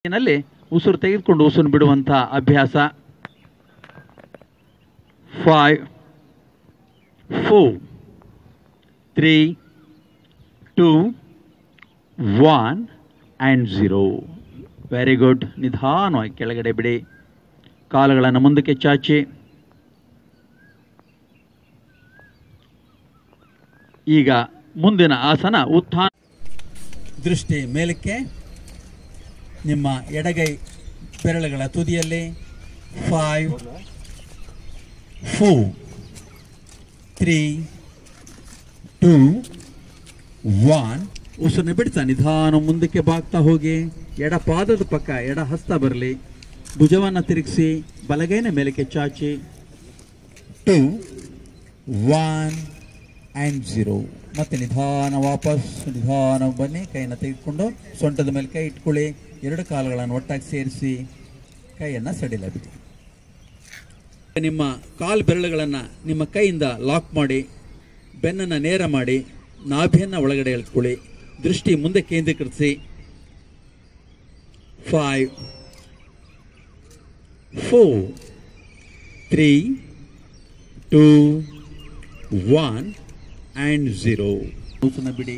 ನಲ್ಲಿ ಉಸಿರು ತೆಗೆದುಕೊಂಡು ಉಸಿರು ಬಿಡುವಂಥ ಅಭ್ಯಾಸ five four three two one and zero very good ನಿಧಾನವಾಗಿ ಕೆಳಗಡೆ ಬಿಡಿ ಕಾಲುಗಳನ್ನು ಮುಂದಕ್ಕೆ ಚಾಚಿ ಈಗ ಮುಂದಿನ ಆಸನ ಉತ್ಥಾನ ದೃಷ್ಟಿ ಮೇಲಕ್ಕೆ ನಿಮ್ಮ ಎಡಗೈ ಬೆರಳುಗಳ ತುದಿಯಲ್ಲಿ five four three two one ಉಸಿರನ್ನ ಬಿಡ್ತಾ ನಿಧಾನ ಮುಂದಕ್ಕೆ ಬಾಗ್ತಾ ಹೋಗಿ ಎಡ ಪಾದದ ಪಕ್ಕ ಎಡ ಹಸ್ತ ಬರಲಿ ಭುಜವನ್ನು ತಿರುಗಿಸಿ ಬಲಗೈನ ಮೇಲಕ್ಕೆ ಚಾಚಿ ಟೂ ಒನ್ ಆ್ಯಂಡ್ ಝೀರೋ ಮತ್ತೆ ನಿಧಾನ ವಾಪಸ್ ನಿಧಾನ ಬನ್ನಿ ಕೈಯನ್ನು ತೆಗೆದುಕೊಂಡು ಸೊಂಟದ ಮೇಲೆ ಕೈ ಇಟ್ಕೊಳ್ಳಿ ಎರಡು ಕಾಲುಗಳನ್ನು ಒಟ್ಟಾಗಿ ಸೇರಿಸಿ ಕೈಯನ್ನು ಸಡಿಲ ಬಿಡಿ ನಿಮ್ಮ ಕಾಲು ಬೆರಳುಗಳನ್ನು ನಿಮ್ಮ ಕೈಯಿಂದ ಲಾಕ್ ಮಾಡಿ ಬೆನ್ನನ್ನು ನೇರ ಮಾಡಿ ನಾಭಿಯನ್ನು ಒಳಗಡೆ ಎಳ್ಕೊಳ್ಳಿ ದೃಷ್ಟಿ ಮುಂದೆ ಕೇಂದ್ರೀಕರಿಸಿ five four three two one and zero ಉಸನ ಬಿಡಿ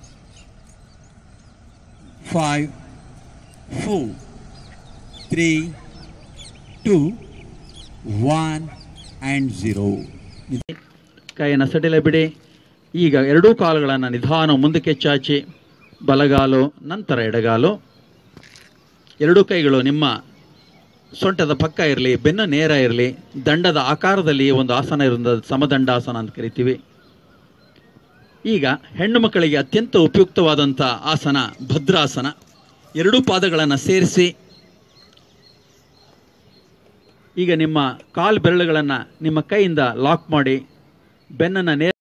five four three two one and zero ಕೈಯನ್ನು ಸಡಿಲ ಬಿಡಿ ಈಗ ಎರಡೂ ಕಾಲುಗಳನ್ನು ನಿಧಾನ ಮುಂದಕ್ಕೆ ಚಾಚಿ ಬಲಗಾಲು ನಂತರ ಎಡಗಾಲು ಎರಡೂ ಕೈಗಳು ನಿಮ್ಮ ಸೊಂಟದ ಪಕ್ಕ ಇರಲಿ ಬೆನ್ನು ನೇರ ಇರಲಿ ದಂಡದ ಆಕಾರದಲ್ಲಿ ಒಂದು ಆಸನ ಇರೋದು ಸಮದಂಡಾಸನ ಅಂತ ಕರಿತೀವಿ ಈಗ ಹೆಣ್ಣು ಮಕ್ಕಳಿಗೆ ಅತ್ಯಂತ ಉಪಯುಕ್ತವಾದಂಥ ಆಸನ ಭದ್ರಾಸನ ಎರಡೂ ಪಾದಗಳನ್ನು ಸೇರಿಸಿ ಈಗ ನಿಮ್ಮ ಕಾಲು ಬೆರಳುಗಳನ್ನು ನಿಮ್ಮ ಕೈಯಿಂದ ಲಾಕ್ ಮಾಡಿ ಬೆನ್ನನ್ನು ನೇರ